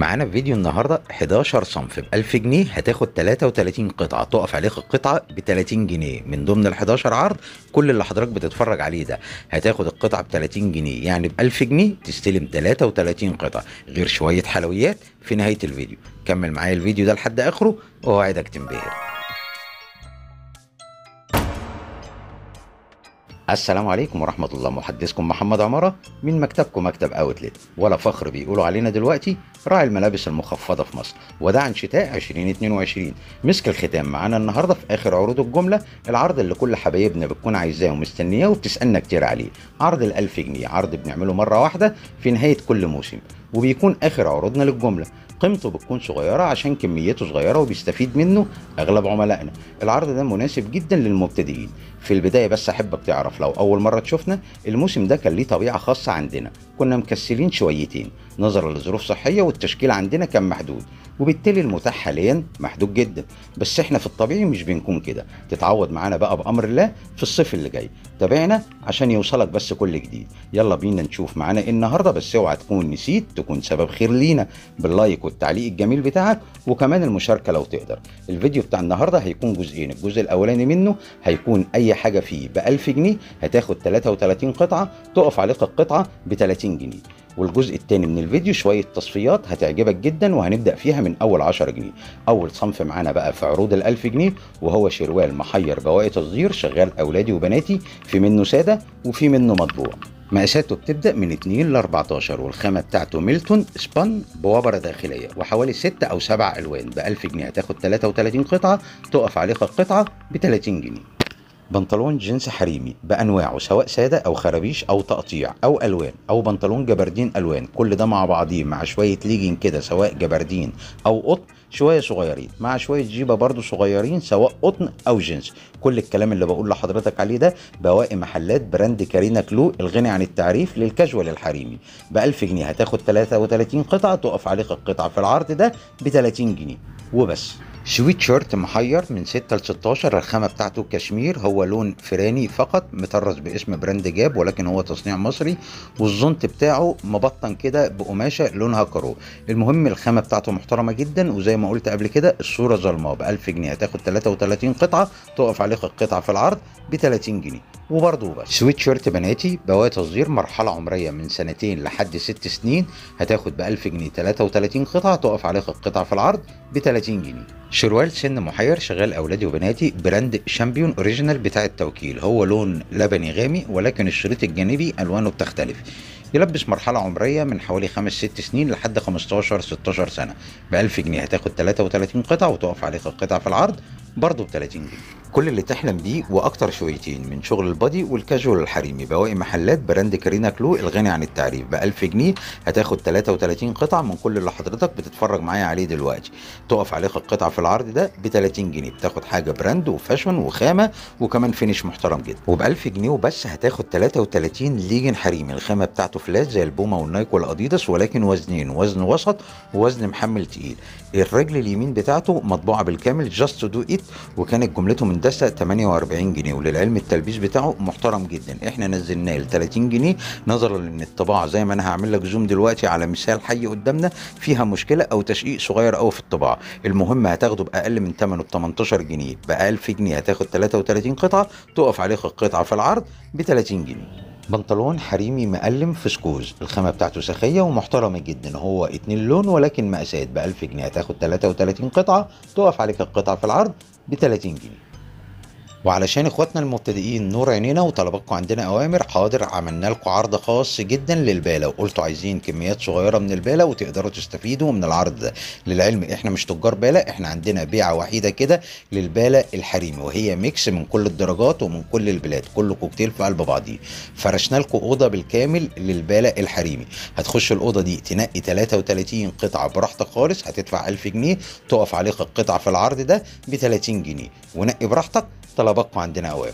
معانا في فيديو النهارده 11 صنف ب 1000 جنيه هتاخد 33 قطعه تقف عليك القطعه ب 30 جنيه من ضمن ال 11 عرض كل اللي حضرتك بتتفرج عليه ده هتاخد القطعه ب 30 جنيه يعني ب 1000 جنيه تستلم 33 قطعه غير شويه حلويات في نهايه الفيديو كمل معايا الفيديو ده لحد اخره واوعدك تنبهر السلام عليكم ورحمة الله محدثكم محمد عمارة من مكتبكم مكتب اوتلت ولا فخر بيقولوا علينا دلوقتي راعي الملابس المخفضة في مصر وده عن شتاء 2022 مسك الختام معانا النهاردة في آخر عروض الجملة العرض اللي كل حبايبنا بتكون عايزاه ومستنياه وبتسألنا كتير عليه عرض ال 1000 جنيه عرض بنعمله مرة واحدة في نهاية كل موسم وبيكون آخر عروضنا للجملة قيمته بتكون صغيرة عشان كميته صغيرة وبيستفيد منه أغلب عملائنا العرض ده مناسب جدا للمبتدئين في البداية بس أحبك تعرف لو أول مرة تشوفنا الموسم ده كان ليه طبيعة خاصة عندنا كنا مكسلين شويتين نظرا لظروف صحية والتشكيل عندنا كان محدود وبالتالي المتاح حاليا محدود جدا بس احنا في الطبيعي مش بنكون كده تتعود معانا بقى بأمر الله في الصيف اللي جاي تابعنا عشان يوصلك بس كل جديد يلا بينا نشوف معانا ايه النهارده بس اوعى تكون نسيت تكون سبب خير لينا باللايك والتعليق الجميل بتاعك وكمان المشاركه لو تقدر الفيديو بتاع النهارده هيكون جزئين الجزء الاولاني منه هيكون اي حاجه فيه ب 1000 جنيه هتاخد 33 قطعه تقف عليك القطعه ب 30 جنيه والجزء الثاني من الفيديو شويه تصفيات هتعجبك جدا وهنبدا فيها من اول 10 جنيه اول صنف معانا بقى في عروض ال 1000 جنيه وهو شروال محير بواقي تصدير شغال اولادي وبناتي في منه ساده وفي منه مطبوع مقاساته بتبدا من 2 ل 14 والخامه بتاعته ميلتون سبان بوبره داخليه وحوالي 6 او 7 الوان ب 1000 جنيه هتاخد 33 قطعه تقف عليك القطعه ب 30 جنيه بنطلون جينز حريمي بانواعه سواء ساده او خرابيش او تقطيع او الوان او بنطلون جبردين الوان كل ده مع بعضيه مع شويه ليجين كده سواء جبردين او قطن شويه صغيرين مع شويه جيبه برضو صغيرين سواء قطن او جينز كل الكلام اللي بقول لحضرتك عليه ده بواقي محلات براند كارينا كلو الغني عن التعريف للكاجوال الحريمي ب 1000 جنيه هتاخد 33 قطعه تقف عليك القطعه في العرض ده ب 30 جنيه وبس سويت شيرت محير من 6 ل 16 الخامه بتاعته كشمير هو لون فراني فقط مطرز باسم براند جاب ولكن هو تصنيع مصري والزنط بتاعه مبطن كده بقماشه لونها كارو المهم الخامه بتاعته محترمه جدا وزي ما قلت قبل كده الصوره ظلمه ب 1000 جنيه هتاخد 33 قطعه تقف عليك القطعه في العرض ب 30 جنيه وبرضه بس سويت شيرت بناتي بواقي تصدير مرحله عمريه من سنتين لحد ست سنين هتاخد ب 1000 جنيه 33 قطعه تقف عليك القطعه في العرض ب 30 جنيه شروال سن محير شغال اولادي وبناتي براند شامبيون اوريجينال بتاع التوكيل هو لون لبني غامق ولكن الشريط الجانبي الوانه بتختلف يلبس مرحلة عمرية من حوالي 5 6 سنين لحد 15 16 سنة ب 1000 جنيه هتاخد 33 قطعة وتقف عليك القطعة في العرض برضه ب 30 جنيه كل اللي تحلم بيه واكتر شويتين من شغل البادي والكاجوال الحريمي بواقي محلات براند كارينا كلو الغني عن التعريف ب 1000 جنيه هتاخد 33 قطعه من كل اللي حضرتك بتتفرج معايا عليه دلوقتي تقف عليك القطعه في العرض ده ب 30 جنيه بتاخد حاجه براند وفاشن وخامه وكمان فينش محترم جدا وب 1000 جنيه وبس هتاخد 33 ليجن حريمي الخامه بتاعته فلات زي البوما والنايك والاديداس ولكن وزنين وزن وسط ووزن محمل تقيل الرجل اليمين بتاعته مطبوعه بالكامل جاست دو ات وكانت جملته من دسة 48 جنيه وللعلم التلبيس بتاعه محترم جدا احنا نزلناه ل 30 جنيه نظرا لان الطباعه زي ما انا هعمل لك زوم دلوقتي على مثال حي قدامنا فيها مشكله او تشقيق صغير قوي في الطباعه المهم هتاخده باقل من ثمنه ب 18 جنيه ب 1000 جنيه هتاخد 33 قطعه تقف عليك القطعه في العرض ب 30 جنيه بنطلون حريمي مقلم فسكوز الخامة بتاعته سخية ومحترمة جدا هو اتنين لون ولكن مقاسات ب 1000 جنيه هتاخد 33 قطعة تقف عليك القطعة في العرض ب 30 جنيه وعلشان اخواتنا المبتدئين نور عينينا وطلباتكم عندنا اوامر حاضر عملنا لكم عرض خاص جدا للباله وقلتوا عايزين كميات صغيره من الباله وتقدروا تستفيدوا من العرض ده للعلم احنا مش تجار باله احنا عندنا بيعه وحيده كده للباله الحريمي وهي ميكس من كل الدرجات ومن كل البلاد كله كوكتيل في قلب بعضيه فرشنا لكم اوضه بالكامل للباله الحريمي هتخش الاوضه دي تنقي 33 قطعه براحتك خالص هتدفع 1000 جنيه تقف عليك القطعه في العرض ده ب 30 جنيه ونقي براحتك طلباتكم عندنا اوامر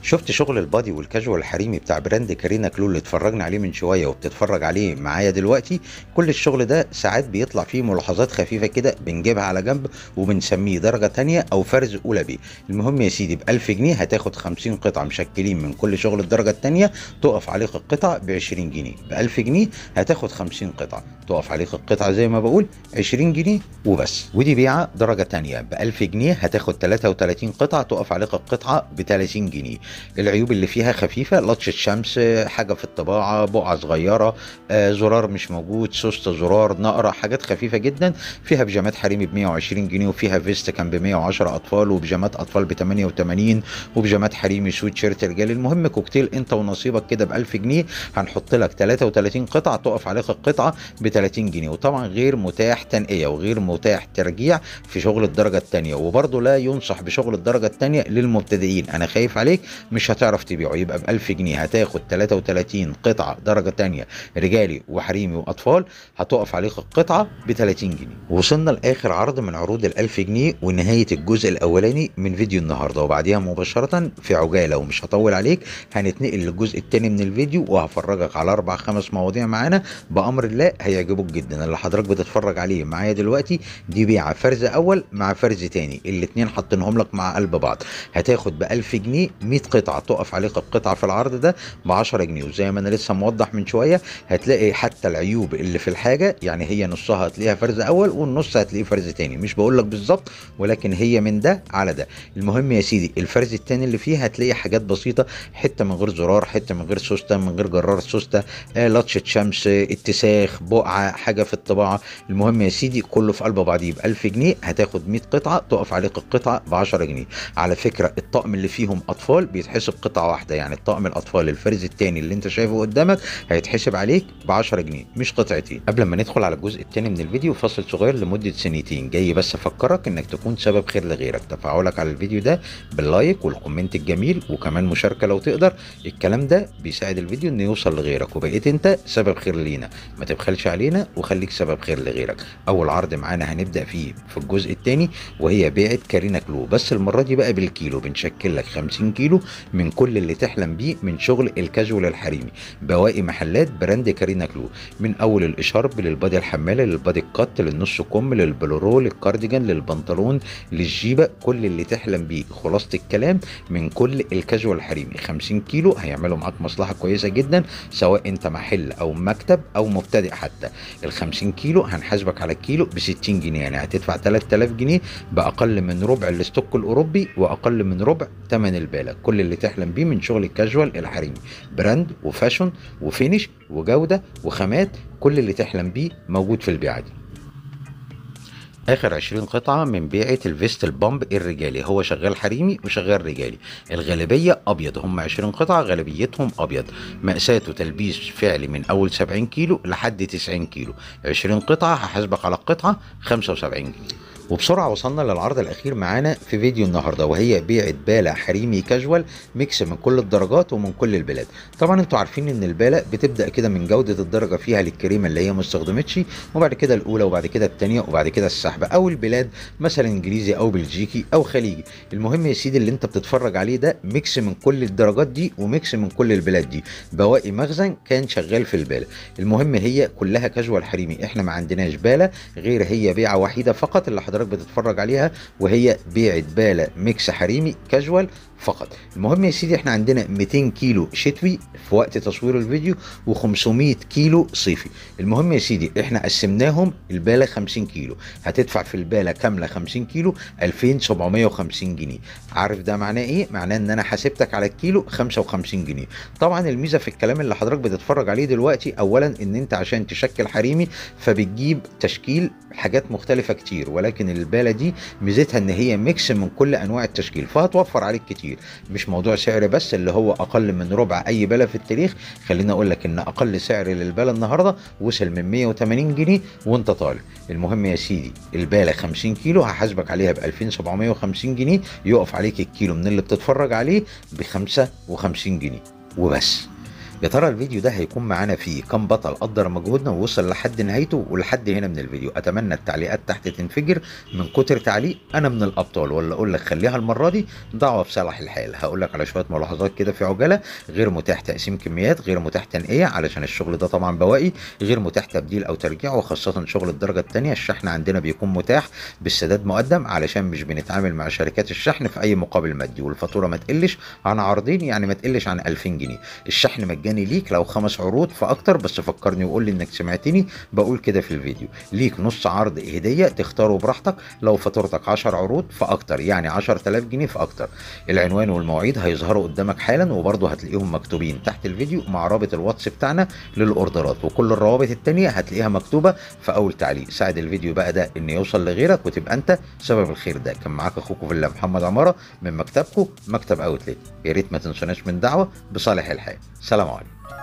شفت شغل البادي والكاجوال الحريمي بتاع براند كارينا كلو اللي اتفرجنا عليه من شويه وبتتفرج عليه معايا دلوقتي كل الشغل ده ساعات بيطلع فيه ملاحظات خفيفه كده بنجيبها على جنب وبنسميه درجه تانية او فرز اولى بيه المهم يا سيدي ب 1000 جنيه هتاخد 50 قطعه مشكلين من كل شغل الدرجه التانية تقف عليك القطعه ب 20 جنيه ب 1000 جنيه هتاخد 50 قطعه تقف عليك القطعه زي ما بقول 20 جنيه وبس ودي بيعه درجه تانية ب 1000 جنيه هتاخد 33 قطعه تقف عليك القطعه ب 30 جنيه العيوب اللي فيها خفيفه لطشه شمس حاجه في الطباعه بقعه صغيره آه زرار مش موجود سوست زرار نقره حاجات خفيفه جدا فيها بيجامات حريمي ب 120 جنيه وفيها فيست كان ب 110 اطفال وبيجامات اطفال ب 88 وبيجامات حريمي سويت شيرت رجال المهم كوكتيل انت ونصيبك كده ب 1000 جنيه هنحط لك 33 قطعه تقف عليك القطعه ب 30 جنيه وطبعا غير متاح تنقيه وغير متاح ترجيع في شغل الدرجه الثانيه وبرضه لا ينصح بشغل الدرجه الثانيه للمبتدئين انا خايف عليك مش هتعرف تبيعه يبقى ب 1000 جنيه هتاخد 33 قطعه درجه تانية رجالي وحريمي واطفال هتقف عليك القطعه ب 30 جنيه وصلنا لاخر عرض من عروض ال 1000 جنيه ونهايه الجزء الاولاني من فيديو النهارده وبعديها مباشره في عجاله ومش هطول عليك هنتنقل للجزء الثاني من الفيديو وهفرجك على اربع خمس مواضيع معانا بامر الله هيعجبوك جدا اللي حضرتك بتتفرج عليه معايا دلوقتي دي بيعه فرز اول مع فرز تاني الاثنين حاطينهم لك مع قلب بعض هتاخد ب 1000 جنيه 100 قطعه تقف عليك القطعه في العرض ده ب 10 جنيه وزي ما انا لسه موضح من شويه هتلاقي حتى العيوب اللي في الحاجه يعني هي نصها هتلاقيها فرز اول والنص هتلاقيه فرز تاني مش بقول لك بالظبط ولكن هي من ده على ده المهم يا سيدي الفرز التاني اللي فيه هتلاقي حاجات بسيطه حته من غير زرار حته من غير سوسته من غير جرار سوسته آه لطشه شمس اتساخ بقعه حاجه في الطباعه المهم يا سيدي كله في قلب بعضيه ب 1000 جنيه هتاخد 100 قطعه تقف عليك القطعه ب 10 جنيه على فكره الطقم اللي فيهم اطفال بيتحسب قطعه واحده يعني الطقم الاطفال الفرز الثاني اللي انت شايفه قدامك هيتحسب عليك ب 10 جنيه مش قطعتين قبل ما ندخل على الجزء الثاني من الفيديو فاصل صغير لمده سنتين جاي بس افكرك انك تكون سبب خير لغيرك تفاعلك على الفيديو ده باللايك والكومنت الجميل وكمان مشاركه لو تقدر الكلام ده بيساعد الفيديو انه يوصل لغيرك وبقيت انت سبب خير لينا ما تبخلش علينا وخليك سبب خير لغيرك اول عرض معانا هنبدا فيه في الجزء الثاني وهي بيعه كارينا كلو بس المره دي بقى بالكيلو بنشكل لك 50 كيلو من كل اللي تحلم بيه من شغل الكاجوال الحريمي بواقي محلات براند كارينا كلو من اول الاشارب للبادي الحماله للبادي الكات للنص كم للبلورو للكارديجان للبنطلون للجيبه كل اللي تحلم بيه خلاصه الكلام من كل الكاجوال الحريمي 50 كيلو هيعملوا معاك مصلحه كويسه جدا سواء انت محل او مكتب او مبتدئ حتى ال 50 كيلو هنحاسبك على الكيلو ب 60 جنيه يعني هتدفع 3000 جنيه باقل من ربع الاستوك الاوروبي واقل من ربع ثمن البالة كل اللي تحلم بيه من شغل الكاجوال الحريمي براند وفاشون وفينش وجوده وخامات كل اللي تحلم بيه موجود في البيعه دي اخر 20 قطعه من بيعه الفيست البامب الرجالي هو شغال حريمي وشغال رجالي الغالبيه ابيض هم 20 قطعه غالبيتهم ابيض مقاساته تلبيس فعلي من اول 70 كيلو لحد 90 كيلو 20 قطعه هحاسبك على القطعه 75 جنيه وبسرعه وصلنا للعرض الاخير معانا في فيديو النهارده وهي بيعه باله حريمي كاجوال ميكس من كل الدرجات ومن كل البلاد طبعا انتوا عارفين ان الباله بتبدا كده من جوده الدرجه فيها للكريمه اللي هي ما استخدمتش وبعد كده الاولى وبعد كده الثانيه وبعد كده السحبه او البلاد مثلا انجليزي او بلجيكي او خليجي المهم يا سيدي اللي انت بتتفرج عليه ده ميكس من كل الدرجات دي وميكس من كل البلاد دي بواقي مخزن كان شغال في الباله المهم هي كلها كاجوال حريمي احنا ما عندناش باله غير هي بيعه وحيده فقط اللي حضرتك بتتفرج عليها وهي بيعه باله ميكس حريمي كاجوال فقط المهم يا سيدي احنا عندنا 200 كيلو شتوي في وقت تصوير الفيديو و500 كيلو صيفي المهم يا سيدي احنا قسمناهم البالة 50 كيلو هتدفع في البالة كاملة 50 كيلو 2750 جنيه عارف ده معناه ايه معناه ان انا حاسبتك على الكيلو 55 جنيه طبعا الميزة في الكلام اللي حضرتك بتتفرج عليه دلوقتي اولا ان انت عشان تشكل حريمي فبتجيب تشكيل حاجات مختلفة كتير ولكن البالة دي ميزتها ان هي ميكس من كل انواع التشكيل فهتوفر عليك كتير مش موضوع سعر بس اللي هو اقل من ربع اي باله في التاريخ خليني اقول لك ان اقل سعر للباله النهارده وصل من 180 جنيه وانت طالع المهم يا سيدي الباله 50 كيلو هحاسبك عليها ب 2750 جنيه يقف عليك الكيلو من اللي بتتفرج عليه ب 55 جنيه وبس يا ترى الفيديو ده هيكون معانا فيه كم بطل قدر مجهودنا ووصل لحد نهايته ولحد هنا من الفيديو اتمنى التعليقات تحت تنفجر من كتر تعليق انا من الابطال ولا اقول لك خليها المره دي دعوه بصلاح الحال هقول لك على شويه ملاحظات كده في عجاله غير متاح تقسيم كميات غير متاح تنقيه علشان الشغل ده طبعا بواقي غير متاح تبديل او ترجيع وخاصه شغل الدرجه الثانيه الشحن عندنا بيكون متاح بالسداد مقدم علشان مش بنتعامل مع شركات الشحن في اي مقابل مادي والفاتوره ما تقلش عن عرضين يعني ما تقلش عن 2000 جنيه الشحن مجاني ليك لو خمس عروض فاكتر بس فكرني وقول لي انك سمعتني بقول كده في الفيديو ليك نص عرض هديه تختاره براحتك لو فاتورتك 10 عروض فاكتر يعني 10000 جنيه فاكتر العنوان والمواعيد هيظهروا قدامك حالا وبرضه هتلاقيهم مكتوبين تحت الفيديو مع رابط الواتس بتاعنا للاوردرات وكل الروابط التانية هتلاقيها مكتوبه في اول تعليق ساعد الفيديو بقى ده ان يوصل لغيرك وتبقى انت سبب الخير ده كان معاك اخوكم في الله محمد عماره من مكتبكم مكتب اوتلت يا ريت ما تنسوناش من دعوه بصالح الحال سلام عليكم